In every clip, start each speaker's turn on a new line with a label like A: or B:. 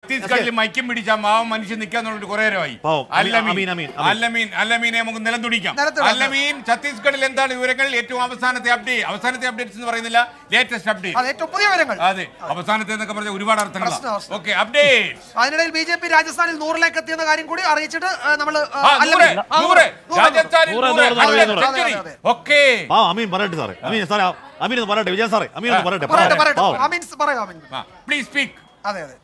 A: ഛത്തീസ്ഗഡിൽ മൈക്കും പിടിച്ച മാവൻ മനുഷ്യൻ നിൽക്കാന്നുള്ളത് കുറെ നേരമായി
B: പാവം. അമീൻ,
A: അല്ലമീൻ
B: അമീൻ, അമീൻ, അമീൻ.
A: അല്ലമീൻ അല്ലമീനെ നമുക്ക് നിലം തുടിക്കാം
C: നിലത്ത് വെക്കാം.
A: അല്ലമീൻ ഛത്തീസ്ഗഡിൽ എന്താണ് വിവരങ്ങൾ ഏറ്റവും അവസാനത്തെ അപ്ഡേറ്റ് അവസാനത്തെ അപ്ഡേറ്റ്സ് എന്ന് പറയുന്നില്ല ലേറ്റസ്റ്റ്
C: അത്
A: അപ്ഡേറ്റ്
C: ഏറ്റവും പുതിയ വിവരങ്ങൾ
A: അതെ അവസാനത്തെ എന്നൊക്കെ പറഞ്ഞ ഒരുപാട്
C: പ്രശ്നം,
A: അർത്ഥങ്ങളാണ്
C: പ്രശ്നം.
A: ഓക്കെ അപ്ഡേറ്റ്
C: അതിനിടയിൽ ബി ജെ പി രാജസ്ഥാനിൽ നൂറിലേക്ക് എത്തിയെന്ന കാര്യം കൂടി അറിയിച്ചിട്ട് നമ്മൾ
A: ആ, നൂറ്, നൂറ്. രാജസ്ഥാനിൽ
B: നൂറ്,
A: നൂറ്,
B: നൂറ്, നൂറ്, നൂറ്.
A: century.
C: അതെ, അതെ.
A: ഓക്കെ
B: ആ അമീൻ പറയട്ടെ സാറേ അമീൻ സാറേ അമീൻ ഒന്ന് പറയട്ടെ വിജയൻ സാറേ അമീൻ ഒന്ന് പറയട്ടെ
C: പറയട്ടെ
B: പാവം,
C: പറയട്ടെ
B: പാവം.
C: അമീൻസ് പറയാം അമീൻ
A: പ്ലീസ് സ്പീക്ക്
C: അതെ അതെ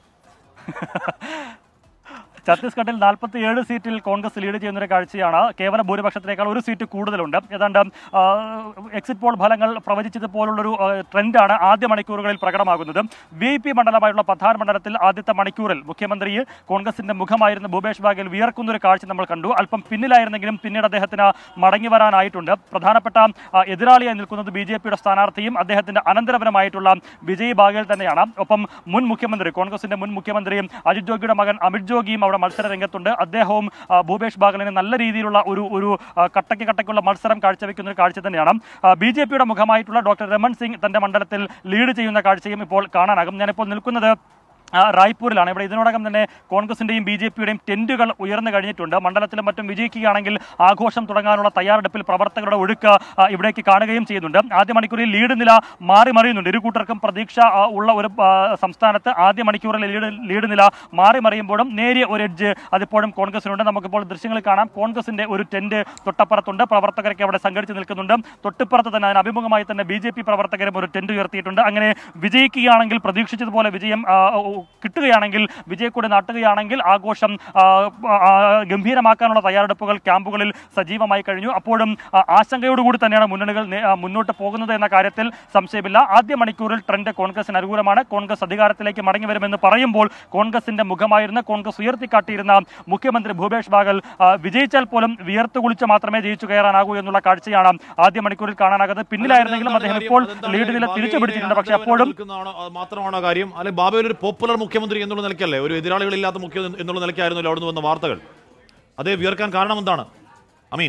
D: ഛത്തീസ്ഗഡിൽ നാൽപ്പത്തിയേഴ് സീറ്റിൽ കോൺഗ്രസ് ലീഡ് ചെയ്യുന്ന ഒരു കാഴ്ചയാണ് കേവല ഭൂരിപക്ഷത്തിനേക്കാൾ ഒരു സീറ്റ് കൂടുതലുണ്ട് ഏതാണ്ട് ആ, എക്സിറ്റ് പോൾ ഫലങ്ങൾ പ്രവചിച്ചതുപോലുള്ളൊരു ആ, ട്രെൻഡാണ് ആദ്യ മണിക്കൂറുകളിൽ പ്രകടമാകുന്നത് വി പി മണ്ഡലമായുള്ള പ്രധാന മണ്ഡലത്തിൽ ആദ്യത്തെ മണിക്കൂറിൽ മുഖ്യമന്ത്രി കോൺഗ്രസിന്റെ മുഖമായിരുന്ന ഭൂപേഷ് ബാഗേൽ വിയർക്കുന്ന ഒരു കാഴ്ച നമ്മൾ കണ്ടു അല്പം പിന്നിലായിരുന്നെങ്കിലും പിന്നീട് അദ്ദേഹത്തിന് മടങ്ങി വരാനായിട്ടുണ്ട് പ്രധാനപ്പെട്ട ആ, എതിരാളിയായി നിൽക്കുന്നത് ബി ജെ പിയുടെ സ്ഥാനാർത്ഥിയും അദ്ദേഹത്തിന്റെ അനന്തരവനമായിട്ടുള്ള വിജയ് ബാഗേൽ തന്നെയാണ് ഒപ്പം മുൻ മുഖ്യമന്ത്രി കോൺഗ്രസിന്റെ മുൻ മുഖ്യമന്ത്രി അജിത് ജോഗിയുടെ മകൻ അമിത് ജോഗിയും അവിടെ മത്സര രംഗത്തുണ്ട് അദ്ദേഹവും ആ, ഭൂപേഷ് ബാഗലിന് നല്ല രീതിയിലുള്ള ഒരു ഒരു ആ, കട്ടയ്ക്ക് കട്ടയ്ക്കുള്ള മത്സരം കാഴ്ചവെക്കുന്ന ഒരു കാഴ്ച തന്നെയാണ് ബി ജെ പിയുടെ മുഖമായിട്ടുള്ള ഡോക്ടർ രമൺ സിംഗ് തന്റെ മണ്ഡലത്തിൽ ലീഡ് ചെയ്യുന്ന കാഴ്ചയും ഇപ്പോൾ കാണാനാകും ഞാനിപ്പോൾ നിൽക്കുന്നത് ആ, റായ്പൂരിലാണ് ഇവിടെ ഇതിനോടകം തന്നെ കോൺഗ്രസിന്റെയും ബി ജെ പിയുടെയും ടെന്റുകൾ ഉയർന്നു കഴിഞ്ഞിട്ടുണ്ട് മണ്ഡലത്തിലും മറ്റും വിജയിക്കുകയാണെങ്കിൽ ആഘോഷം തുടങ്ങാനുള്ള തയ്യാറെടുപ്പിൽ പ്രവർത്തകരുടെ ഒഴുക്ക് ആ, ഇവിടേക്ക് കാണുകയും ചെയ്യുന്നുണ്ട് ആദ്യ മണിക്കൂറിൽ ലീഡ് നില മാറി മറിയുന്നുണ്ട് ഇരു കൂട്ടർക്കും പ്രതീക്ഷ ആ, ഉള്ള ഒരു ആ, സംസ്ഥാനത്ത് ആദ്യ മണിക്കൂറിൽ ലീഡ് ലീഡ് നില മാറി മറിയുമ്പോഴും നേരിയ ഒരു എഡ്ജ് അതിപ്പോഴും കോൺഗ്രസിനുണ്ട് നമുക്കിപ്പോൾ ദൃശ്യങ്ങൾ കാണാം കോൺഗ്രസിന്റെ ഒരു ടെന്റ് തൊട്ടപ്പുറത്തുണ്ട് പ്രവർത്തകരൊക്കെ അവിടെ സംഘടിച്ച് നിൽക്കുന്നുണ്ട് തൊട്ടിപ്പുറത്ത് തന്നെ അതിന് അഭിമുഖമായി തന്നെ ബി ജെ പി പ്രവർത്തകരും ഒരു ടെന്റ് ഉയർത്തിയിട്ടുണ്ട് അങ്ങനെ വിജയിക്കുകയാണെങ്കിൽ പ്രതീക്ഷിച്ചതുപോലെ വിജയം ആ, ഓ, കിട്ടുകയാണെങ്കിൽ വിജയക്കൂടി നാട്ടുകയാണെങ്കിൽ ആഘോഷം ആ, ആ, ഗംഭീരമാക്കാനുള്ള തയ്യാറെടുപ്പുകൾ ക്യാമ്പുകളിൽ സജീവമായി കഴിഞ്ഞു അപ്പോഴും ആ, ആശങ്കയോടുകൂടി തന്നെയാണ് മുന്നണികൾ നേ- ആ, മുന്നോട്ട് പോകുന്നത് എന്ന കാര്യത്തിൽ സംശയമില്ല ആദ്യ മണിക്കൂറിൽ ട്രെൻഡ് കോൺഗ്രസിന് അനുകൂലമാണ് കോൺഗ്രസ് അധികാരത്തിലേക്ക് മടങ്ങി വരുമെന്ന് പറയുമ്പോൾ കോൺഗ്രസിന്റെ മുഖമായിരുന്ന കോൺഗ്രസ് ഉയർത്തിക്കാട്ടിയിരുന്ന മുഖ്യമന്ത്രി ഭൂപേഷ് ബാഗൽ ആ, വിജയിച്ചാൽ പോലും വിയർത്തു കുളിച്ച് മാത്രമേ ജയിച്ചു കയറാനാകൂ എന്നുള്ള കാഴ്ചയാണ് ആദ്യ മണിക്കൂറിൽ കാണാനാകുന്നത് പിന്നിലായിരുന്നെങ്കിലും അദ്ദേഹം ഇപ്പോൾ ലീഡ് നില തിരിച്ചു പിടിച്ചിട്ടുണ്ട് പക്ഷേ അപ്പോഴും
B: നിൽക്കുന്നതാണോ, അത് മാത്രമാണോ കാര്യം അല്ലെ ബാബയിൽ ഒരു പോപ്പുലർ മുഖ്യമന്ത്രി എന്നുള്ള നിലയ്ക്കല്ലേ ഒരു എതിരാളികളില്ലാത്ത മുഖ്യ എന്നുള്ള നിലയ്ക്കായിരുന്നല്ലോ അവിടുന്ന് വന്ന വാർത്തകൾ അതേ വിയർക്കാൻ കാരണം എന്താണ് അമീൻ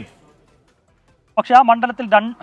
D: പക്ഷേ ആ മണ്ഡലത്തിൽ രണ്ട്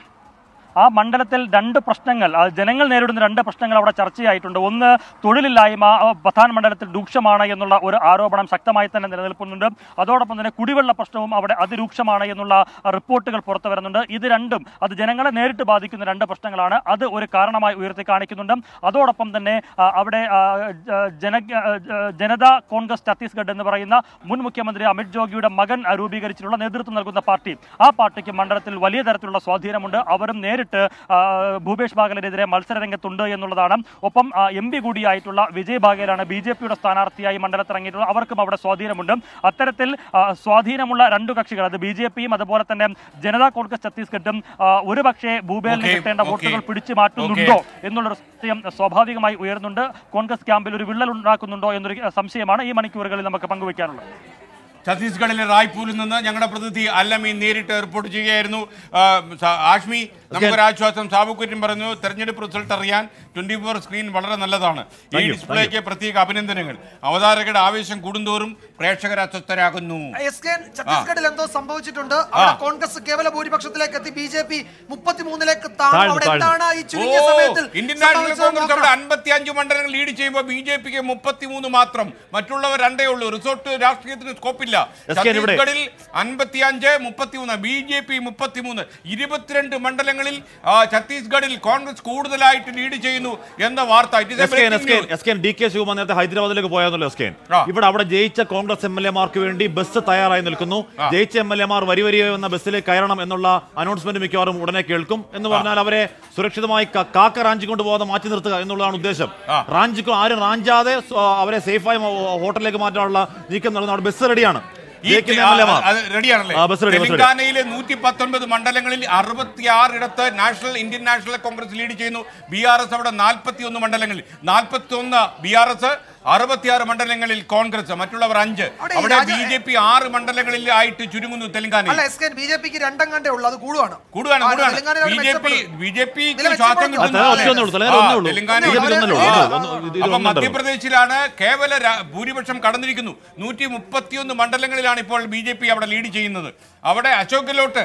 D: ആ മണ്ഡലത്തിൽ രണ്ട് പ്രശ്നങ്ങൾ ആ ജനങ്ങൾ നേരിടുന്ന രണ്ട് പ്രശ്നങ്ങൾ അവിടെ ചർച്ചയായിട്ടുണ്ട് ഒന്ന് തൊഴിലില്ലായ്മ ആ, പ്രധാന മണ്ഡലത്തിൽ രൂക്ഷമാണ് എന്നുള്ള ഒരു ആരോപണം ശക്തമായി തന്നെ നിലനിൽക്കുന്നുണ്ട് അതോടൊപ്പം തന്നെ കുടിവെള്ള പ്രശ്നവും അവിടെ അതിരൂക്ഷമാണ് എന്നുള്ള റിപ്പോർട്ടുകൾ പുറത്തു വരുന്നുണ്ട് ഇത് രണ്ടും അത് ജനങ്ങളെ നേരിട്ട് ബാധിക്കുന്ന രണ്ട് പ്രശ്നങ്ങളാണ് അത് ഒരു കാരണമായി ഉയർത്തി കാണിക്കുന്നുണ്ട് അതോടൊപ്പം തന്നെ ആ, അവിടെ ആ, ജ- ജന ആ, ജനതാ കോൺഗ്രസ് ഛത്തീസ്ഗഡ് എന്ന് പറയുന്ന മുൻ മുഖ്യമന്ത്രി അമിത് ജോഗിയുടെ മകൻ ആ, രൂപീകരിച്ചിട്ടുള്ള നേതൃത്വം നൽകുന്ന പാർട്ടി ആ പാർട്ടിക്ക് മണ്ഡലത്തിൽ വലിയ തരത്തിലുള്ള സ്വാധീനമുണ്ട് അവരും നേരിട്ട് ആ, ഭൂപേഷ് ബാഗലിനെതിരെ മത്സര രംഗത്തുണ്ട് എന്നുള്ളതാണ് ഒപ്പം എം പി കൂടിയായിട്ടുള്ള വിജയ് ബാഗേലാണ് ബി ജെ പിയുടെ സ്ഥാനാർത്ഥിയായി മണ്ഡലത്തിറങ്ങിയിട്ടുള്ളത് അവർക്കും അവിടെ സ്വാധീനമുണ്ട് അത്തരത്തിൽ ആ, സ്വാധീനമുള്ള രണ്ടു കക്ഷികൾ അത് ബി ജെ പിയും അതുപോലെ തന്നെ ജനതാ കോൺഗ്രസ് ഛത്തീസ്ഗഡും ആ, ഒരുപക്ഷെ ഭൂപേലിന്
A: Okay,
D: കിട്ടേണ്ട
A: okay.
D: വോട്ടുകൾ പിടിച്ചു മാറ്റുന്നുണ്ടോ എന്നുള്ളൊരു സംശയം സ്വാഭാവികമായി ഉയർന്നുണ്ട് കോൺഗ്രസ് ക്യാമ്പിൽ ഒരു വിള്ളൽ ഉണ്ടാക്കുന്നുണ്ടോ എന്നൊരു സംശയമാണ് ഈ മണിക്കൂറുകളിൽ നമുക്ക് പങ്കുവയ്ക്കാനുള്ളത്
A: ഛത്തീസ്ഗഡിലെ റായ്പൂരിൽ നിന്ന് ഞങ്ങളുടെ പ്രതിനിധി അല്ലമീൻ നേരിട്ട് റിപ്പോർട്ട് ചെയ്യുകയായിരുന്നു ആ, സ- ആഷ്മി നമുക്കൊരു ആശ്വാസം സാബുക്കുറ്റം പറഞ്ഞു തെരഞ്ഞെടുപ്പ് റിസൾട്ട് അറിയാൻ ട്വന്റി ഫോർ സ്ക്രീൻ വളരെ നല്ലതാണ് ഈ
B: Thank you,
A: ഡിസ്പ്ലേക്ക് പ്രത്യേക അഭിനന്ദനങ്ങൾ അവതാരകരുടെ ആവേശം കൂടുന്തോറും പ്രേക്ഷകർ അസ്വസ്ഥരാകുന്നു
C: എസ് കെ ഛത്തീസ്ഗഡിൽ എന്തോ സംഭവിച്ചിട്ടുണ്ട് അവിടെ കോൺഗ്രസ് കേവല ഭൂരിപക്ഷത്തിലേക്ക് എത്തി ബി ജെ പി മുപ്പത്തിമൂന്നിലേക്ക് താഴ്ന്നു
B: താഴ്ന്നു,
C: അവിടെ
B: താഴ്ന്നു.
C: എന്താണ് ഈ
A: ഓ
C: ചുരുങ്ങിയ സമയത്തിൽ
A: ഇന്ത്യൻ നാഷണൽ
C: സംഭവിച്ചത്
A: കോൺഗ്രസ് അവിടെ
C: നോക്കണം.
A: അൻപത്തി അഞ്ച് മണ്ഡലങ്ങൾ ലീഡ് ചെയ്യുമ്പോൾ ബി ജെ പിക്ക് മുപ്പത്തിമൂന്ന് മാത്രം മറ്റുള്ളവർ രണ്ടേ ഉള്ളൂ റിസോർട്ട് രാഷ്ട്രീയത്തിന് സ്കോപ്പില്ല
B: എസ് കെ ഇവിടെ.
A: ഛത്തീസ്ഗഡിൽ അൻപത്തി അഞ്ച് മുപ്പത്തിമൂന്ന് ബി ജെ പി മുപ്പത്തിമൂന്ന് ഇരുപത്തിരണ്ട് മണ്ഡലങ്ങളിൽ ആ, ഛത്തീസ്ഗഡിൽ കോൺഗ്രസ് കൂടുതലായിട്ട് ലീഡ് ചെയ്യുന്നു എന്ന വാർത്ത It is a
B: S K
A: breaking
B: S K
A: news.
B: S K D K Shivakumar നേരത്തെ ഹൈദരാബാദിലേക്ക് പോയാന്നല്ലോ എസ് കെ
A: ആ.
B: ഇവിടെ അവിടെ ജയിച്ച കോൺഗ്രസ് എം എൽ എമാർക്ക് വേണ്ടി ബസ് തയ്യാറായി നിൽക്കുന്നു ജയിച്ച എം എൽ എമാർ വരി വരിയോ എന്ന ബസ്സിലേക്ക് കയറണം എന്നുള്ള അനൗൺസ്മെന്റ് മിക്കവാറും ഉടനെ കേൾക്കും എന്ന് പറഞ്ഞാൽ അവരെ സുരക്ഷിതമായി ക- കാക്ക റാഞ്ചിക്കൊണ്ട് പോകാതെ മാറ്റി നിർത്തുക എന്നുള്ളതാണ് ഉദ്ദേശം
A: ആ.
B: റാഞ്ചിക്കോ ആരും റാഞ്ചാതെ സ്വ- അവരെ സേഫായി മ- ഹോട്ടലിലേക്ക് മാറ്റാനുള്ള നീക്കം നടന്നു അവിടെ ബസ് റെഡിയാണ്
A: ഈ
B: ജയിക്കുന്ന
A: ആ,
B: എം എൽ എമാർ
A: അത് റെഡിയാണല്ലേ
B: ആ, ബസ് റെഡി, ബസ് റെഡി.
A: തെലങ്കാനയിലെ നൂറ്റി പത്തൊൻപത് മണ്ഡലങ്ങളിൽ അറുപത്തിയാറിടത്ത് national Indian national Congress lead ചെയ്യുന്നു ബി ആർ എസ് അവിടെ നാൽപ്പത്തി ഒന്ന് മണ്ഡലങ്ങളിൽ നാൽപ്പത്തി ഒന്ന് ബി ആർ എസ് അറുപത്തിയാറ് മണ്ഡലങ്ങളിൽ കോൺഗ്രസ് മറ്റുള്ളവർ അഞ്ച്
C: അവിടെ ഈ
A: അവിടെ
C: രാജ-
A: ബി ജെ പി ആറ് മണ്ഡലങ്ങളിൽ ആയിട്ട് ചുരുങ്ങുന്നു തെലങ്കാനയിൽ
C: അല്ല എസ് കെ ബി ജെ പിക്ക് രണ്ടെങ്ങാണ്ടേ ഉള്ളൂ അത് കൂടുവാണ്
A: കൂടുകയാണ്
C: ആ,
A: കൂടുകയാണ്
C: തെലങ്കാനയിൽ
A: ബി
C: അവർ
A: ജെ പി
C: മെച്ചപ്പെടും.
A: ബി ജെ പിക്ക്
C: ഇതിൽ
A: ശ്വാസം
C: മെച്ചപ്പെടും.
A: കിട്ടുന്നു
B: ആ, ഒറ്റ ഒന്നേ ഉള്ളൂ, തെലങ്കാന ഒന്നേ ഉള്ളൂ.
A: തെലങ്കാനയിൽ
B: ബി ജെ പി ഒന്നേ ഉള്ളൂ.
A: ആ.
B: ഒന്ന് ഇത് ഇത്
A: അപ്പൊ
B: ഒന്നുണ്ടല്ലോ.
A: മധ്യപ്രദേശിലാണ് കേവല രാ- ഭൂരിപക്ഷം കടന്നിരിക്കുന്നു നൂറ്റി മുപ്പത്തിയൊന്ന് മണ്ഡലങ്ങളിലാണ് ഇപ്പോൾ ബി ജെ പി അവിടെ ലീഡ് ചെയ്യുന്നത് അവിടെ അശോക് ഗെഹ്ലോട്ട്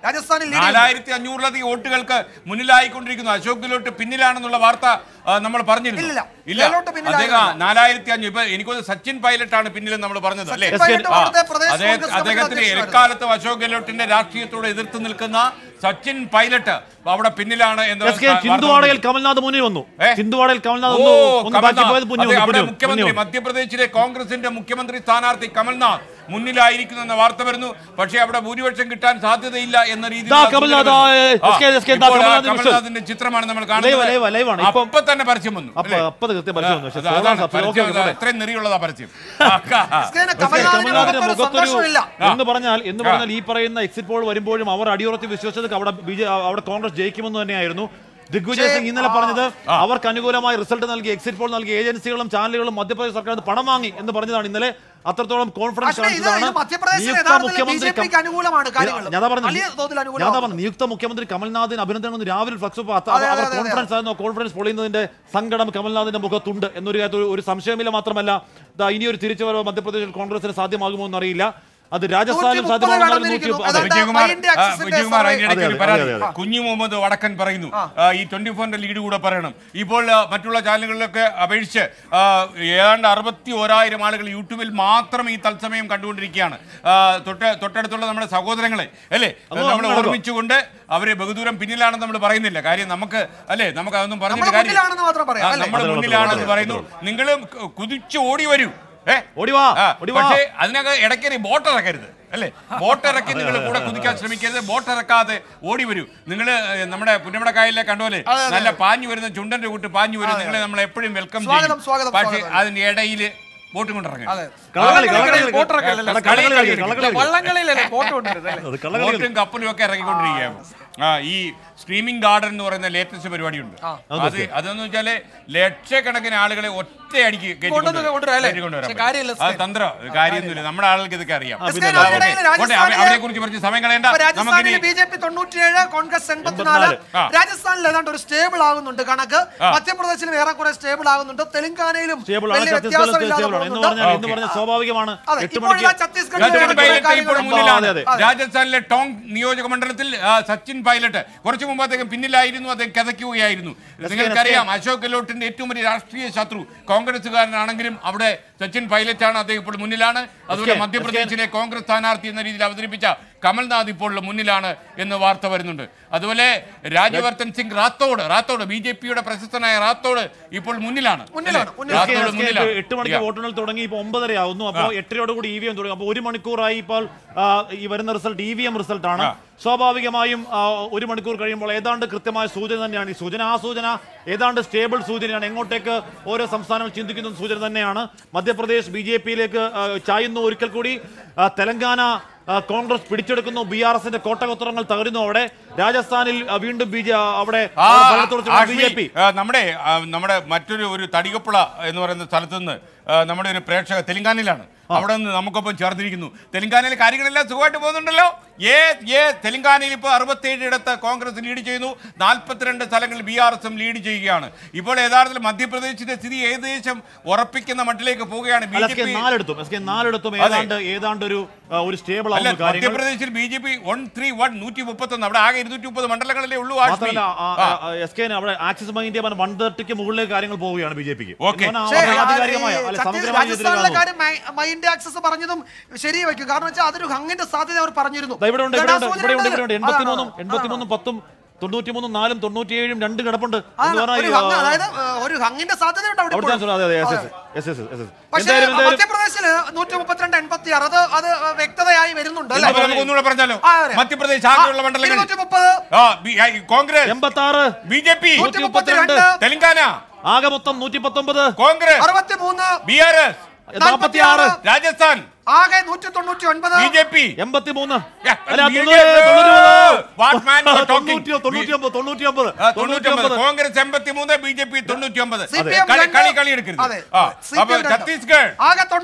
C: രാജസ്ഥാനിൽ lead ചെയ്യുന്നു.
A: നാലായിരത്തി അഞ്ഞൂറിലധികം വോട്ടുകൾക്ക് മുന്നിലായിക്കൊണ്ടിരിക്കുന്നു അശോക് ഗെഹ്ലോട്ട് പിന്നിലാണെന്നുള്ള വാർത്ത ആ, നമ്മൾ പറഞ്ഞിരുന്നു
C: ഇല്ലില്ല.
A: ഇല്ല
C: ഗെഹ്ലോട്ട് പിന്നിലായിരുന്നില്ല.
A: അദ്ദേഹം നാലായിരത്തി അഞ്ഞൂറ് ഇപ്പൊ എനിക്കൊന്ന് സച്ചിൻ പൈലറ്റാണ് പിന്നിലെന്ന് നമ്മൾ പറഞ്ഞത് അല്ലേ
C: സച്ചിൻ പൈലറ്റ്
A: ആ,
C: അവിടുത്തെ പ്രദേശ്
A: അദ്ദേഹം-
C: കോൺഗ്രസ് കമ്മിറ്റി
A: അദ്ദേഹത്തിന്
C: അധ്യക്ഷനായിരുന്നു.
A: എക്കാലത്തും അശോക് ഗെഹ്ലോട്ടിന്റെ രാഷ്ട്രീയത്തോട് എതിർത്ത് നിൽക്കുന്ന സച്ചിൻ പൈലറ്റ് അവിടെ പിന്നിലാണ് എന്ന്
B: എസ് കെ
A: വാർത്ത
B: ചിന്തുവാടയിൽ
A: വന്നു.
B: കമൽനാഥ് മുന്നിൽ വന്നു
A: ഏ?
B: ചിന്തുവാടയിൽ കമൽനാഥ്
A: ഓ,
B: ഒന്ന് ഒന്ന് ബാക്കി
A: കമൽനാഥ്.
B: പോയത് മുന്നിൽ
A: അതെ,
B: വന്നു,
A: അവിടെ
B: മുന്നിൽ
A: മുഖ്യമന്ത്രി
B: വന്നു.
A: മധ്യപ്രദേശിലെ കോൺഗ്രസിന്റെ മുഖ്യമന്ത്രി സ്ഥാനാർത്ഥി കമൽനാഥ് മുന്നിലായിരിക്കുന്നു എന്ന വാർത്ത വരുന്നു പക്ഷേ അവിടെ ഭൂരിപക്ഷം കിട്ടാൻ സാധ്യതയില്ല എന്ന രീതിയിൽ
B: ദാ കമൽനാഥ്, ആ, എസ് കെ, എസ് കെ, ദാ കമൽനാഥിന്റെ വിഷ്വൽ.
A: കമൽനാഥിന്റെ ചിത്രമാണ് നമ്മൾ
B: ലൈവ്, ലൈവ്, ലൈവ് ആണ്. ഇപ്പം-
A: അപ്പൊ തന്നെ പരസ്യം വന്നു
B: അപ്പൊ
A: അല്ലേ?
B: അപ്പൊ അത് കൃത്യം പരസ്യം വന്നു പക്ഷേ
A: അത് അതാണ്
B: സോളാർ സബ്സിഡി. ഓക്കേ,
A: പരസ്യം,
B: ഓക്കേ, പോട്ടെ.
A: എത്രയും നെറിയുള്ളതാ പരസ്യം
C: എസ്കേന്
B: എസ് കെ,
C: കമൽനാഥിന്
B: കമൽനാഥിന്റെ
C: മുഖത്തൊരു
B: മുഖത്തൊരു
C: സന്തോഷമില്ല
B: എന്ന് പറഞ്ഞാൽ എന്ന് പറഞ്ഞാൽ ഈ പറയുന്ന എക്സിറ്റ് പോൾ വരുമ്പോഴും അവർ അടിയുറച്ച് വിശ്വസിച്ചത് അവിടെ ബി ജെ അവിടെ കോൺഗ്രസ് ജയിക്കുമെന്ന് തന്നെയായിരുന്നു ദിഗ്വിജയ് സിംഗ് ഇന്നലെ പറഞ്ഞത് അവർക്ക് അനുകൂലമായി റിസൾട്ട് നൽകി എക്സിറ്റ് പോൾ നൽകി ഏജൻസികളും ചാനലുകളും മധ്യപ്രദേശ് സർക്കാർ പണം വാങ്ങി എന്ന് പറഞ്ഞതാണ് ഇന്നലെ അത്രത്തോളം കോൺഫിഡൻസ്
C: പക്ഷേ ഇത്
B: കാണിച്ചതാണ്
C: ഇത് മധ്യപ്രദേശിൽ
B: നിയുക്ത
C: യഥാർത്ഥത്തിൽ
B: മുഖ്യമന്ത്രി
C: BJP ക്ക് അനുകൂലമാണ് കാര്യങ്ങൾ.
B: ഞാൻ അതാ പറഞ്ഞത്.
C: വലിയ തോതിൽ
B: ഞാൻ
C: അനുകൂലമാണ്.
B: അതാ പറഞ്ഞത് നിയുക്ത മുഖ്യമന്ത്രി കമൽനാഥിന് അഭിനന്ദനം എന്ന് രാവിലെ ഫ്ലക്സ്
C: അതെ, അതെ,
B: അവർ
C: അതെ,
B: കോൺഫറൻസ് ആയിരുന്നു കോൺഫറൻസ് പൊളിയുന്നതിന്റെ സങ്കടം കമൽനാഥിന്റെ മുഖത്തുണ്ട് എന്നൊരു കാര്യത്തിൽ ഒരു- ഒരു സംശയമില്ല മാത്രമല്ല ദാ ഇനിയൊരു തിരിച്ചുവരവ് മധ്യപ്രദേശിൽ കോൺഗ്രസിന് സാധ്യമാകുമോ എന്നറിയില്ല അത് രാജസ്ഥാനിൽ
C: 130
B: സാധ്യമാകുന്ന
C: കടന്നിരിക്കുന്നു.
B: അതെ.
C: അതാണ്
A: വിജയകുമാർ
C: മൈൻഡ്
A: ആ,
C: ആക്സിസിന്റെ
A: വിജയകുമാർ
C: സർവേ.
A: അതിന്റെ ഇടയ്ക്ക് ഒരു
B: അതെ,
A: പരാതി
B: അതെ, അതെ.
A: കുഞ്ഞു മുഹമ്മദ് വടക്കൻ പറയുന്നു ആ, ഈ ട്വന്റി ഫോറിന്റെ ലീഡ് കൂടെ പറയണം ഇപ്പോൾ ആ, മറ്റുള്ള ചാനലുകളിലൊക്കെ അപേക്ഷിച്ച് ആ, ഏതാണ്ട് അറുപത്തി ഓരായിരം ആളുകൾ യൂട്യൂബിൽ മാത്രം ഈ തത്സമയം കണ്ടുകൊണ്ടിരിക്കുകയാണ് ആ, തൊട്ട് തൊട്ടടുത്തുള്ള നമ്മുടെ സഹോദരങ്ങളെ അല്ലേ
B: അത്
A: നമ്മൾ
B: നടക്കും.
A: ഓർമ്മിച്ചുകൊണ്ട് അവരെ ബഹുദൂരം പിന്നിലാണെന്ന് നമ്മൾ പറയുന്നില്ല കാര്യം നമുക്ക് അല്ലേ നമുക്ക് അതൊന്നും പറഞ്ഞിട്ട്
C: നമ്മൾ
A: കാര്യം
C: മുന്നിലാണെന്ന് മാത്രം പറയാം, അല്ലേ?
A: നമ്മൾ
B: അതെ,
A: മുന്നിലാണെന്ന്
B: അതെ,
A: പറയുന്നു നിങ്ങൾ കുതിച്ചു ഓടി വരൂ ഏ
B: ഓടി വാ,
A: ആ,
B: ഓടി വാ.
A: പക്ഷേ അതിനൊക്കെ ഇടയ്ക്കറി ബോട്ട് ഇറക്കരുത് അല്ലേ ബോട്ട് ഇറക്കി നിങ്ങൾ കൂടെ കുതിക്കാൻ ശ്രമിക്കരുത് ബോട്ട് ഇറക്കാതെ ഓടി വരൂ നിങ്ങൾ നമ്മുടെ പുന്നമടക്കായലിലെ കണ്ടോലെ
C: അതെ, അതെ.
A: നല്ല പാഞ്ഞു വരുന്ന ചുണ്ടന്റെ കൂട്ട് പാഞ്ഞു വരും നിങ്ങളെ നമ്മൾ എപ്പോഴും വെൽക്കം
C: സ്വാഗതം,
A: ചെയ്യും
C: സ്വാഗതം,
A: പക്ഷേ
C: സ്വാഗതം.
A: അതിന്റെ ഇടയിൽ ബോട്ടും കൊണ്ടിറങ്ങി
C: അതെ.
B: കള്ളക്കളി,
C: വള്ളംകളിയിൽ
B: കള്ളക്കളി,
C: ബോട്ട് ഇറക്കലല്ലേ?
B: കള്ളക്കളി, കള്ളക്കളി, കള്ളക്കളി.
C: വള്ളംകളിയിലല്ലേ ബോട്ട് കൊണ്ടുവരുന്നത് അല്ലേ?
B: അത് കള്ളക്കളി കളി.
A: ബോട്ടും കപ്പലും ഒക്കെ ഇറങ്ങിക്കൊണ്ടിരിക്കുകയാണ് ആ ഈ സ്ട്രീമിംഗ് ഗാർഡൻ എന്ന് പറയുന്ന ലേറ്റസ്റ്റ് പരിപാടിയുണ്ട് അത് അതെന്ന് വെച്ചാല് ലക്ഷക്കണക്കിന് ആളുകളെ ഒറ്റയടിക്ക് കയറ്റി
C: കൊണ്ടുവന്ന്
A: കൊണ്ടുവരാം.
C: കൊണ്ടുവരാം അല്ലേ?
A: കയറ്റി കൊണ്ടുവരാൻ
C: പക്ഷേ
A: പറ്റും.
C: കാര്യമില്ല,
A: അത്
C: സ്കേ.
A: തന്ത്രം കാര്യമൊന്നുമില്ല നമ്മുടെ ആളുകൾക്ക് ഇതൊക്കെ അറിയാം
C: എസ് കെ
A: ആ,
C: അതിനിടയിൽ
A: ഓക്കേ. പോട്ടെ, അവ-
C: രാജസ്ഥാനിലെ-
A: അവരെ കുറിച്ച് പറഞ്ഞ് സമയം കളയണ്ട
C: ഇപ്പൊ രാജസ്ഥാനിൽ
A: നമുക്കിനി
C: ബി ജെ പി തൊണ്ണൂറ്റിയേഴ് കോൺഗ്രസ് എൺപത്തിനാല്
A: ആ.
C: രാജസ്ഥാനിൽ ഏതാണ്ട് ഒരു സ്റ്റേബിൾ ആകുന്നുണ്ട് കണക്ക് മധ്യപ്രദേശിലും ഏറെക്കുറെ സ്റ്റേബിൾ ആകുന്നുണ്ട് തെലങ്കാനയിലും
B: സ്റ്റേബിൾ ആണ്
C: വലിയ
B: ഛത്തീസ്ഗഡ്
C: വ്യത്യാസമില്ലാതെ
B: സ്റ്റേബിൾ ആണ് എന്ന്
C: പോകുന്നുണ്ട്
B: പറഞ്ഞാൽ എന്ന് പറഞ്ഞാൽ സ്വാഭാവികമാണ്
C: അതെ
B: എട്ട്
C: ഇപ്പോൾ
B: മണിക്ക്
C: ഇതാ ഛത്തീസ്ഗഡിൽ
A: സച്ചിൻ
C: നടക്കുന്ന
A: പൈലറ്റ്
C: കാര്യങ്ങൾ
A: ഇപ്പോഴും
C: ഉണ്ട്.
A: മുന്നിലാണ്
B: അതെ, അതെ.
A: രാജസ്ഥാനിലെ ടോങ് നിയോജക മണ്ഡലത്തിൽ ആ, സച്ചിൻ പൈലറ്റ് കുറച്ചു മുമ്പ് അദ്ദേഹം പിന്നിലായിരുന്നു അദ്ദേഹം കിതയ്ക്കുകയായിരുന്നു നിങ്ങൾക്കറിയാം അശോക് ഗെഹ്ലോട്ടിന്റെ ഏറ്റവും വലിയ രാഷ്ട്രീയ ശത്രു കോൺഗ്രസുകാരനാണെങ്കിലും അവിടെ സച്ചിൻ പൈലറ്റ് ആണ് അദ്ദേഹം ഇപ്പോൾ മുന്നിലാണ് അതുപോലെ
B: എസ് കെ,
A: മധ്യപ്രദേശിലെ കോൺഗ്രസ് സ്ഥാനാർത്ഥി എന്ന രീതിയിൽ അവതരിപ്പിച്ച കമൽനാഥ് ഇപ്പോൾ മുന്നിലാണ് എന്ന് വാർത്ത വരുന്നുണ്ട് അതുപോലെ രാജ്യവർദ്ധൻ സിംഗ് റാത്തോഡ് റാത്തോഡ് ബി ജെ പിയുടെ പ്രശസ്തനായ റാത്തോഡ് ഇപ്പോൾ മുന്നിലാണ്
C: മുന്നിലാണ്,
A: അല്ലേ?
C: മുന്നിലാണ്.
B: S K,
A: Rathore
B: S K
A: മുന്നിലാണ്
B: എട്ട് മണിക്ക് വോട്ടെണ്ണൽ തുടങ്ങി ഇപ്പോൾ ഒമ്പതര ആവുന്നു അപ്പോൾ എട്ടരയോട് കൂടി ഇ വി എം തുടങ്ങി അപ്പോൾ ഒരു മണിക്കൂറായി ഇപ്പോൾ ആ, ഈ വരുന്ന result E V M result ആണ് സ്വാഭാവികമായും ആ, ഒരു മണിക്കൂർ കഴിയുമ്പോൾ ഏതാണ്ട് കൃത്യമായ സൂചന തന്നെയാണ് ഈ സൂചന ആ സൂചന ഏതാണ്ട് സ്റ്റേബിൾ സൂചനയാണ് എങ്ങോട്ടേക്ക് ഓരോ സംസ്ഥാനങ്ങൾ ചിന്തിക്കുന്ന സൂചന തന്നെയാണ് മധ്യപ്രദേശ് ബി ജെ പിയിലേക്ക് ചായുന്നു ഒരിക്കൽ കൂടി ആ, തെലങ്കാന ആ, കോൺഗ്രസ് പിടിച്ചെടുക്കുന്നു ബി ആർ എസിന്റെ കോട്ടകൊത്തറങ്ങൾ തകരുന്നു അവിടെ രാജസ്ഥാനിൽ ആ, വീണ്ടും ബി ജെ അവിടെ
A: ആ,
B: ഭരണത്തുടർച്ച ബി ജെ പി
A: ആഷ്മി, ആ, നമ്മുടെ ആ, നമ്മുടെ മറ്റൊരു ഒരു തടികപ്പുള എന്ന് പറയുന്ന സ്ഥലത്ത് നിന്ന് ആ, നമ്മുടെ ഒരു പ്രേക്ഷക തെലങ്കാനയിലാണ് അവിടെ നിന്ന് നമുക്കൊപ്പം ചേർന്നിരിക്കുന്നു തെലങ്കാനയിൽ കാര്യങ്ങളെല്ലാം സുഖമായിട്ട് പോകുന്നുണ്ടല്ലോ ഏ ഏ തെലങ്കാനയിൽ ഇപ്പോൾ അറുപത്തേഴ് ഇടത്ത് കോൺഗ്രസ് ലീഡ് ചെയ്യുന്നു നാൽപ്പത്തിരണ്ട് സ്ഥലങ്ങളിൽ ബി ആർ എസും ലീഡ് ചെയ്യുകയാണ് ഇപ്പോൾ യഥാർത്ഥത്തിൽ മധ്യപ്രദേശിന്റെ സ്ഥിതി ഏകദേശം ഉറപ്പിക്കുന്ന മട്ടിലേക്ക് പോവുകയാണ് ബി
B: അല്ല,
A: ജെ
B: എസ് കെ
A: പി
B: നാലിടത്തും എസ് കെ നാലിടത്തും
A: അതെ.
B: ഏതാണ്ട് ഏതാണ്ട് ഒരു ആ, ഒരു സ്റ്റേബിൾ
A: അല്ല
B: ആവുന്ന കാര്യങ്ങൾ
A: മധ്യപ്രദേശിൽ B J P one three one നൂറ്റി മുപ്പത്തൊന്ന് അവിടെ ആകെ ഇരുന്നൂറ്റി മുപ്പത് മണ്ഡലങ്ങളിലേ ഉള്ളൂ ആഷ്മി.
B: മാത്രമല്ല ആ,
A: ആ.
B: ആ, എസ് കെ അവിടെ ആക്സിസ് ബാങ്കിന്റെ വൺ തേർട്ടിക്ക് മുകളിലേക്ക് കാര്യങ്ങൾ പോവുകയാണ് ബി ജെ പിക്ക്
A: ഓക്കേ.
C: പക്ഷേ, ആ,
B: ആധികാരികമായ
C: ഈ
B: അല്ലെ
C: ഛത്തീസ്
B: സമഗ്രമായ
C: രാജസ്ഥാനിലെ
B: രീതിയിലാണ്
C: കാര്യം മൈ- മൈൻഡ് ആക്സസ് പറഞ്ഞതും ശരി വെക്കും കാരണം വെച്ചാൽ അതൊരു ഹങ്ങിന്റെ സാധ്യത അവർ പറഞ്ഞിരുന്നു
B: ദാ ഇവിടെ ഉണ്ട് ഇവിടെ ഉണ്ട്
C: ഗഡാസൂചന
B: ഇവിടെ ഉണ്ട്
C: ഉണ്ട്.
B: ഇവിടെ ഉണ്ട്
C: അതാണ്,
B: എൺപത്തിമൂന്നും
C: അതാണ്.
B: എൺപത്തിമൂന്നും പത്തും തൊണ്ണൂറ്റിമൂന്നും നാലും തൊണ്ണൂറ്റിയേഴും രണ്ട് കിടപ്പുണ്ട് എന്ന്
C: അതാണ്,
B: പറഞ്ഞാൽ
C: ഒരു
B: ഈ,
C: ഹങ്ങ്,
B: ആ,
C: അതായത് ഏ, ഒരു ഹങ്ങിന്റെ സാധ്യതയുണ്ട് അവിടെ
B: അവിടുത്തെ
C: ഇപ്പോഴും.
B: അതെ അതെ എസ്
C: അതെ.
B: എസ് എസ് എസ് എസ്
C: പക്ഷേ
B: എന്തായാലും എന്തായാലും
C: മധ്യപ്രദേശില് നൂറ്റി മുപ്പത്തിരണ്ട് എൺപത്തി ആറ് അത് അത് വ്യക്തതയായി വരുന്നുണ്ട് അല്ലേ
A: അപ്പൊ നമുക്ക് ഒന്നുകൂടെ പറഞ്ഞാലോ
C: ആ, അതെ.
A: മധ്യപ്രദേശ് ആകെയുള്ള
C: ആ,
A: മണ്ഡലങ്ങൾ
C: ഇരുന്നൂറ്റി മുപ്പത്
A: ആ, ബി- ആ, കോൺഗ്രസ്
B: എൺപത്തി ആറ്
A: ബി ജെ പി
C: നൂറ്റി മുപ്പത്തിരണ്ട്
A: തെലങ്കാന
B: ആകെ മൊത്തം നൂറ്റി പത്തൊമ്പത്
A: കോൺഗ്രസ്
C: അറുപത്തി മൂന്ന്
A: ബി ആർ എസ്
B: നാൽപ്പത്തി ആറ്
A: രാജസ്ഥാൻ
C: ആകെ നൂറ്റി തൊണ്ണൂറ്റി ഒൻപത്
A: ബി ജെ പി
B: എൺപത്തി മൂന്ന്
A: Yeah,
B: അല്ല
A: BJP.
B: തൊണ്ണൂറ്റി
A: What man you are talking?
B: തൊണ്ണൂറ്റി തൊണ്ണൂറ്റി ഒമ്പത് തൊണ്ണൂറ്റി ഒമ്പത് തൊണ്ണൂറ്റി
A: തൊണ്ണൂറ്റി
B: ഒമ്പത്
A: കോൺഗ്രസ് എൺപത്തി മൂന്ന് ബി ജെ പി തൊണ്ണൂറ്റി ഒമ്പത്
C: CPM
A: കളി
C: രണ്ട്.
A: കളി കളി എടുക്കരുത്
C: അതെ.
A: ആ,
C: CPM
A: അപ്പൊ
C: രണ്ട്.
A: ഛത്തീസ്ഗഡ്
C: ആകെ തൊണ്ണൂറ്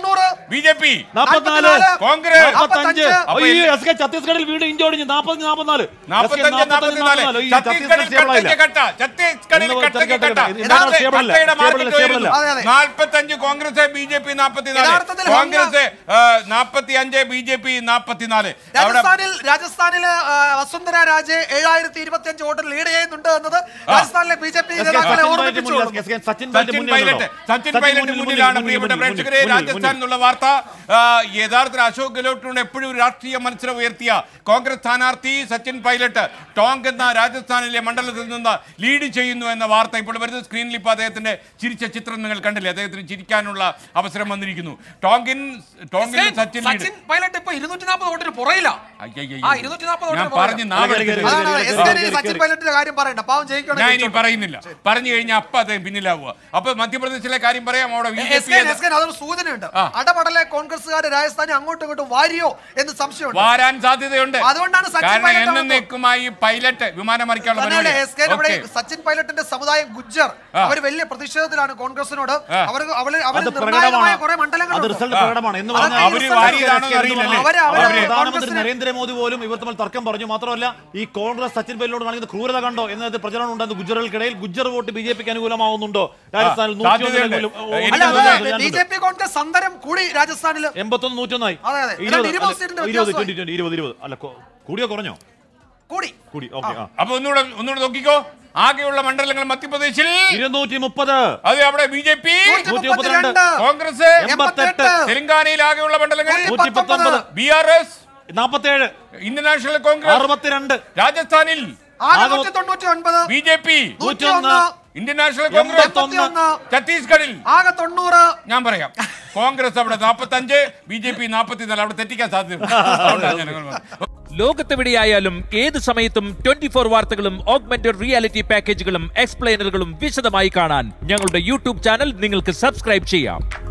A: ബി ജെ പി
B: നാൽപ്പത്തിനാല്
A: കോൺഗ്രസ്
B: നാൽപ്പത്തഞ്ച്
A: അപ്പൊ
B: അയ്യോ
A: എന്ത്?
B: എസ് കെ ഛത്തീസ്ഗഡിൽ വീണ്ടും ഇഞ്ചോടിഞ്ഞ് നാൽപ്പത്തഞ്ച് നാൽപ്പത്തിനാല്
A: നാൽപ്പത്തഞ്ച് നാൽപ്പത്തിനാല് ഛത്തീസ്ഗഡിൽ കട്ടയ്ക്ക് കട്ട ഛത്തീസ്ഗഡിൽ
B: ഇന്ന്
A: കട്ടയ്ക്ക്
B: കട്ടയ്ക്ക്
A: കട്ട
B: കട്ട. ഇതാണ് stable അല്ല.
A: കട്ടയുടെ
B: stable
A: മാർക്കറ്റ്
B: stable അല്ല.
C: അതെ, അതെ.
A: നാൽപ്പത്തഞ്ച് കോൺഗ്രസ് ബി ജെ പി നാൽപ്പത്തിനാല്
C: യഥാർത്ഥത്തിൽ
A: കോൺഗ്രസ് നാൽപ്പത്തി അഞ്ച് ബി ജെ പി നാൽപ്പത്തിനാല് അവിടെ
C: രാജസ്ഥാനിൽ രാജസ്ഥാനില് ആ, വസുന്ധര രാജെ ഏഴായിരത്തി ഇരുപത്തി അഞ്ച് വോട്ടിൽ ലീഡ് ചെയ്യുന്നുണ്ട് എന്നത് രാജസ്ഥാനിലെ B J P
B: S K
C: നേതാക്കളെ
B: സച്ചിൻ
C: ഓർമ്മിപ്പിച്ചു
B: പൈലറ്റ്
C: കൊടുക്കുന്നു.
B: മുന്നിൽ, എസ് കെ സച്ചിൻ
A: സച്ചിൻ പൈലറ്റ് സച്ചിൻ പൈലറ്റ് മുന്നിലാണ് പ്രിയപ്പെട്ട പ്രേക്ഷകരെ രാജസ്ഥാൻ എന്നുള്ള വാർത്ത ആ, യഥാർത്ഥത്തിൽ അശോക് ഗെഹ്ലോട്ടിനോട് എപ്പോഴും ഒരു രാഷ്ട്രീയ മത്സരം ഉയർത്തിയ കോൺഗ്രസ് സ്ഥാനാർത്ഥി സച്ചിൻ പൈലറ്റ് ടോങ്ക് എന്ന രാജസ്ഥാനിലെ മണ്ഡലത്തിൽ നിന്ന് ലീഡ് ചെയ്യുന്നു എന്ന വാർത്ത ഇപ്പോൾ വരുന്ന സ്ക്രീനിൽ ഇപ്പോൾ അദ്ദേഹത്തിന്റെ ചിരിച്ച ചിത്രം നിങ്ങൾ കണ്ടില്ലേ അദ്ദേഹത്തിന് ചിരിക്കാനുള്ള അവസരം വന്നിരിക്കുന്നു ടോങ്കിൻ ടോങ്കിൽ സച്ചിൻ ലീഡ്
C: സച്ചിൻ പൈലറ്റ് ഇപ്പൊ ഇരുന്നൂറ്റി നാൽപ്പത് വോട്ടിന് പുറയില്ല
A: അയ്യയ്യയ്യോ.
C: ആ, 240
A: ഞാൻ
C: വോട്ടിന്
A: പറഞ്ഞു
C: പുറകിലാ.
A: നാളെ
B: കേറി, കേറി,
C: അതാണ്
B: കേറി,
C: എസ്
B: കേറി,
C: കെ
B: കേറി,
C: സച്ചിൻ
B: കേറി.
C: പൈലറ്റിന്റെ കാര്യം പറയണ്ട പാവം
A: ഞാൻ ഇനി
C: ജയിക്കണം
A: പറയുന്നില്ല പറഞ്ഞു കഴിഞ്ഞാൽ അപ്പൊ അദ്ദേഹം പിന്നിലാവുക അപ്പൊ മധ്യപ്രദേശിലെ കാര്യം പറയാം അവിടെ B J
C: S K S K അതൊരു സൂചനയുണ്ട്
A: ആ.
C: അടപടലെ കോൺഗ്രസ്സുകാർ രാജസ്ഥാനെ അങ്ങോട്ടും ഇങ്ങോട്ടും വാരിയോ എന്ന് സംശയമുണ്ട്
A: വാരാൻ സാധ്യതയുണ്ട്
C: അതുകൊണ്ടാണ് സച്ചിൻ
A: കാരണം
C: പൈലറ്റ്
A: എന്നും
C: ആവുന്നത്.
A: നിൽക്കുമായി പൈലറ്റ് വിമാനം മറിക്കാനുള്ള
C: തന്നെയല്ലേ
A: പരിപാടി.
C: എസ് കെ ഇവിടെ
A: ഓക്കേ.
C: സച്ചിൻ പൈലറ്റിന്റെ സമുദായം ഗുജ്ജർ
A: ആ.
C: അവർ വലിയ പ്രതിഷേധത്തിലാണ് കോൺഗ്രസിനോട്
A: ആ.
C: അവർ അവർ അവർ
B: അത്
C: നിർണായകമായ
B: പ്രകടമാണ്
C: കുറെ
B: അത്
C: മണ്ഡലങ്ങളുണ്ട്
B: റിസൾട്ട് പ്രകടമാണ് എന്ന്
C: അതൊക്കെ
B: പറഞ്ഞാൽ
A: അവര്
C: ഈ റിസൾട്ട്
A: വാരിയതാണോ എന്ന് അറിയില്ലല്ലേ?
C: അവര് അവര്
A: അവര്
B: പ്രധാനമന്ത്രി
C: കോൺഗ്രസിനെ-
B: നരേന്ദ്രമോദി പോലും ഇവർ തമ്മിൽ തർക്കം പറഞ്ഞു മാത്രമല്ല ഈ കോൺഗ്രസ് സച്ചിൻ പൈലറ്റിനോട് കാണിക്കുന്ന ക്രൂരത കണ്ടോ എന്നത് പ്രചരണം ഉണ്ടായിരുന്നു ഗുജറുകൾക്കിടയിൽ ഗുജർ വോട്ട് ബി ജെ പിക്ക് അനുകൂലമാവുന്നുണ്ടോ രാജസ്ഥാനിൽ
A: സാധ്യതയുണ്ട്.
C: അല്ല
A: എനിക്ക്
C: ബി ജെ പി കോൺഗ്രസ് സന്തരം കൂടി രാജസ്ഥാനില്
B: എൺപത്തൊന്ന് നൂറ്റൊന്നായി
C: അതെ, അതെ.
B: ഇരുപത്
C: ഏതാണ്ട് ഇരുപത്
B: അല്ല,
C: സീറ്റിന്റെ
B: ഇരുപത്
C: വ്യത്യാസമായി.
B: ട്വന്റി ട്വന്റി ഇരുപത് ഇരുപത് അല്ല കൊ- കൂടിയോ കുറഞ്ഞോ
C: കൂടി
B: കൂടി ഓക്കെ ആ
A: അപ്പൊ ഒന്നുകൂടെ ഒന്നുകൂടെ നോക്കിക്കോ ആകെയുള്ള മണ്ഡലങ്ങൾ മധ്യപ്രദേശിൽ
B: ഇരുന്നൂറ്റി മുപ്പത്
A: അത് അവിടെ ബി ജെ പി
C: നൂറ്റി മുപ്പത്തിരണ്ട്,
A: കോൺഗ്രസ്
B: എൺപത്തെട്ട്,
A: തെലങ്കാനയിൽ ആകെയുള്ള മണ്ഡലങ്ങൾ
B: നൂറ്റി പത്തൊമ്പത്
A: ബി ആർ എസ്
B: നാപ്പത്തേഴ്
A: ഇന്ത്യൻ നാഷണൽ കോൺഗ്രസ്
B: അറുപത്തിരണ്ട്
A: രാജസ്ഥാനിൽ
C: ആകെ
B: ആകെ
C: നൂറ്റി തൊണ്ണൂറ്റി ഒൻപത്
A: ബി ജെ പി
C: നൂറ്റിയൊന്ന്
A: ഇന്ത്യൻ നാഷണൽ കോൺഗ്രസ്
C: എൺപത്തിയൊന്ന്
A: ഛത്തീസ്ഗഡിൽ
C: ആകെ തൊണ്ണൂറ്
A: ഞാൻ പറയാം കോൺഗ്രസ് അവിടെ നാൽപ്പത്തഞ്ച് ബി ജെ പി നാൽപ്പത്തിനാല് അവിടെ തെറ്റിക്കാൻ സാധ്യതയുണ്ട് അതുകൊണ്ടാണ് ഞാൻ അങ്ങനെ പറഞ്ഞത്.
E: ലോകത്തെവിടെയായാലും ഏത് സമയത്തും ട്വന്റി ഫോർ വാർത്തകളും ഓഗ്മെന്റഡ് റിയാലിറ്റി പാക്കേജുകളും എക്സ്പ്ലെയിനറുകളും വിശദമായി കാണാൻ ഞങ്ങളുടെ യൂട്യൂബ് ചാനൽ നിങ്ങൾക്ക് സബ്സ്ക്രൈബ് ചെയ്യാം